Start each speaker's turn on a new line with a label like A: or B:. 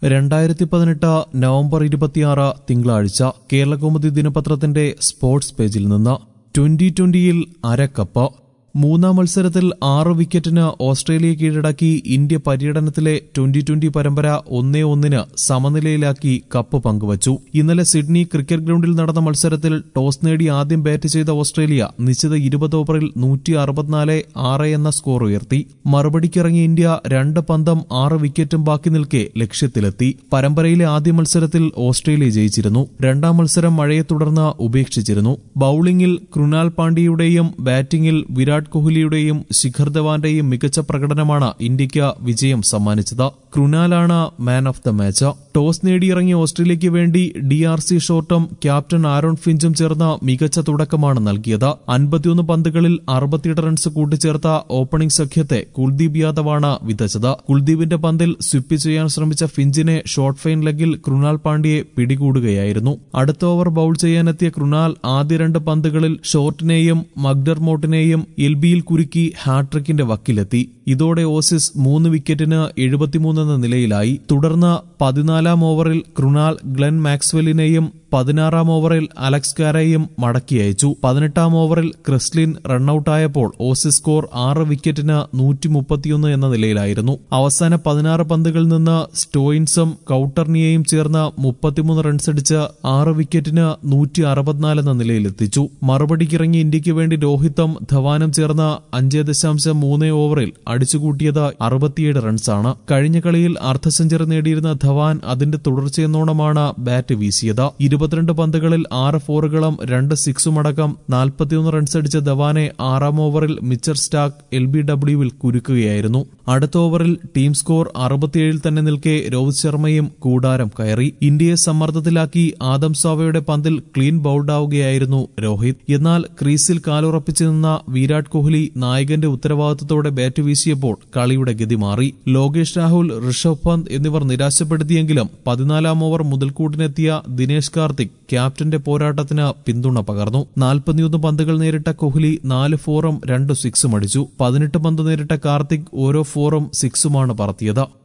A: രണ്ടായിരത്തി പതിനെട്ട് നവംബർ ഇരുപത്തിയാറ് തിങ്കളാഴ്ച കേരളകൗമുദി ദിനപത്രത്തിന്റെ സ്പോർട്സ് പേജിൽ നിന്ന് ട്വന്റി ട്വന്റിയിൽ അരക്കപ്പ് മൂന്നാം മത്സരത്തിൽ ആറ് വിക്കറ്റിന് ഓസ്ട്രേലിയ കീഴടക്കി ഇന്ത്യ പര്യടനത്തിലെ ട്വന്റി ട്വന്റി പരമ്പര ഒന്നേ ഒന്നിന് സമനിലയിലാക്കി കപ്പ് പങ്കുവച്ചു ഇന്നലെ സിഡ്നി ക്രിക്കറ്റ് ഗ്രൌണ്ടിൽ നടന്ന മത്സരത്തിൽ ടോസ് നേടി ആദ്യം ബാറ്റ് ചെയ്ത ഓസ്ട്രേലിയ നിശ്ചിത ഇരുപത് ഓവറിൽ നൂറ്റി അറുപത്തിനാല് ആറ് എന്ന സ്കോർ ഉയർത്തി മറുപടിക്കിറങ്ങിയ ഇന്ത്യ രണ്ട് പന്തം ആറ് വിക്കറ്റും ബാക്കി നിൽക്കെ ലക്ഷ്യത്തിലെത്തി പരമ്പരയിലെ ആദ്യ മത്സരത്തിൽ ഓസ്ട്രേലിയ ജയിച്ചിരുന്നു രണ്ടാം മത്സരം മഴയെ തുടർന്ന് ഉപേക്ഷിച്ചിരുന്നു ബൌളിംഗിൽ കൃണാൽ പാണ്ഡ്യയുടെയും ബാറ്റിംഗിൽ വിരാട് കോഹ്ലിയുടെയും ശിഖർ ധവാന്റെയും മികച്ച പ്രകടനമാണ് ഇന്ത്യയ്ക്ക് വിജയം സമ്മാനിച്ചത് കൃണാലാണ് man of the match toss നേടിയിറങ്ങിയ ഓസ്ട്രേലിയയ്ക്ക് വേണ്ടി ഡി ആർ സി ഷോർട്ടും ക്യാപ്റ്റൻ ആരോൺ ഫിഞ്ചും ചേർന്ന് മികച്ച തുടക്കമാണ് നൽകിയത് അൻപത്തിയൊന്ന് പന്തുകളിൽ അറുപത്തിയെട്ട് റൺസ് കൂട്ടിച്ചേർത്ത ഓപ്പണിംഗ് സഖ്യത്തെ കുൽദീപ് യാദവാണ് വിതച്ചത് കുൽദീപിന്റെ പന്തിൽ സ്വിപ്പ് ചെയ്യാൻ ശ്രമിച്ച ഫിഞ്ചിനെ ഷോർട്ട് ഫൈൻ ലെഗിൽ കൃണാൽ പാണ്ഡ്യയെ പിടികൂടുകയായിരുന്നു അടുത്ത ഓവർ ബൌൾ ചെയ്യാനെത്തിയ കൃണാൽ ആദ്യ രണ്ട് പന്തുകളിൽ ഷോർട്ടിനെയും മക്ഡർമോട്ടിനെയും എൽബിയിൽ കുരുക്കി ഹാട്രിക്കിന്റെ വക്കിലെത്തി ഇതോടെ ഓസീസ് മൂന്ന് വിക്കറ്റിന് എഴുപത്തിമൂന്നെന്ന നിലയിലായി തുടർന്ന് പതിനാലാം ഓവറിൽ കൃണാൽ ഗ്ലെൻ മാക്സ്വെല്ലിനെയും പതിനാറാം ഓവറിൽ അലക്സ് കാരയും മടക്കി അയച്ചു പതിനെട്ടാം ഓവറിൽ ക്രിസ്ലിൻ റണ്ണൌട്ടായപ്പോൾ ഓസീസ് സ്കോർ ആറ് വിക്കറ്റിന് നൂറ്റി മുപ്പത്തിയൊന്ന് എന്ന നിലയിലായിരുന്നു അവസാന പതിനാറ് പന്തുകളിൽ നിന്ന് സ്റ്റോയിൻസും കൌട്ടർണിയെയും ചേർന്ന് മുപ്പത്തിമൂന്ന് റൺസടിച്ച് ആറ് വിക്കറ്റിന് നൂറ്റി അറുപത്തിനാല് എന്ന നിലയിലെത്തിച്ചു മറുപടിക്കിറങ്ങിയ ഇന്ത്യക്ക് വേണ്ടി രോഹിത്തും ധവാനും ചേർന്ന് അഞ്ച് ദശാംശം മൂന്ന് ഓവറിൽ അടിച്ചുകൂട്ടിയത് അറുപത്തിയേഴ് റൺസാണ് കഴിഞ്ഞ കളിയിൽ അർദ്ധ സെഞ്ചുറി നേടിയിരുന്ന ധവാൻ അതിന്റെ തുടർച്ചയെന്നോണമാണ് ബാറ്റ് വീശിയത് ഇരുപത്തിരണ്ട് പന്തുകളിൽ ആറ് ഫോറുകളും രണ്ട് സിക്സും അടക്കം നാൽപ്പത്തിയൊന്ന് റൺസടിച്ച ധവാനെ ആറാം ഓവറിൽ മിച്ചർ സ്റ്റാക്ക് എൽ ബി ഡബ്ല്യുവിൽ കുരുക്കുകയായിരുന്നു അടുത്ത ഓവറിൽ ടീം സ്കോർ അറുപത്തിയേഴിൽ തന്നെ നിൽക്കെ രോഹിത് ശർമ്മയും കൂടാരം കയറി ഇന്ത്യയെ സമ്മർദ്ദത്തിലാക്കി ആദം സാവയുടെ പന്തിൽ ക്ലീൻ ബൌൾഡാവുകയായിരുന്നു രോഹിത് എന്നാൽ ക്രീസിൽ കാലുറപ്പിച്ചു നിന്ന വിരാട് കോഹ്ലി നായകന്റെ ഉത്തരവാദിത്തത്തോടെ ബാറ്റ് വീശിയപ്പോൾ കളിയുടെ ഗതി മാറി ലോകേഷ് രാഹുൽ ഋഷഭ് പന്ത് എന്നിവർ നിരാശപ്പെടുത്തിയെങ്കിലും പതിനാലാം ഓവർ മുതൽക്കൂട്ടിനെത്തിയ ദിനേശ് കാർത്തിക് ക്യാപ്റ്റന്റെ പോരാട്ടത്തിന് പിന്തുണ പകർന്നു നാൽപ്പത്തിയൊന്ന് പന്തുകൾ നേരിട്ട കോഹ്ലി നാല് ഫോറും രണ്ട് സിക്സും അടിച്ചു പതിനെട്ട് പന്ത് നേരിട്ട കാർത്തിക് ഓരോ ഫോറും സിക്സുമാണ് പറത്തിയത്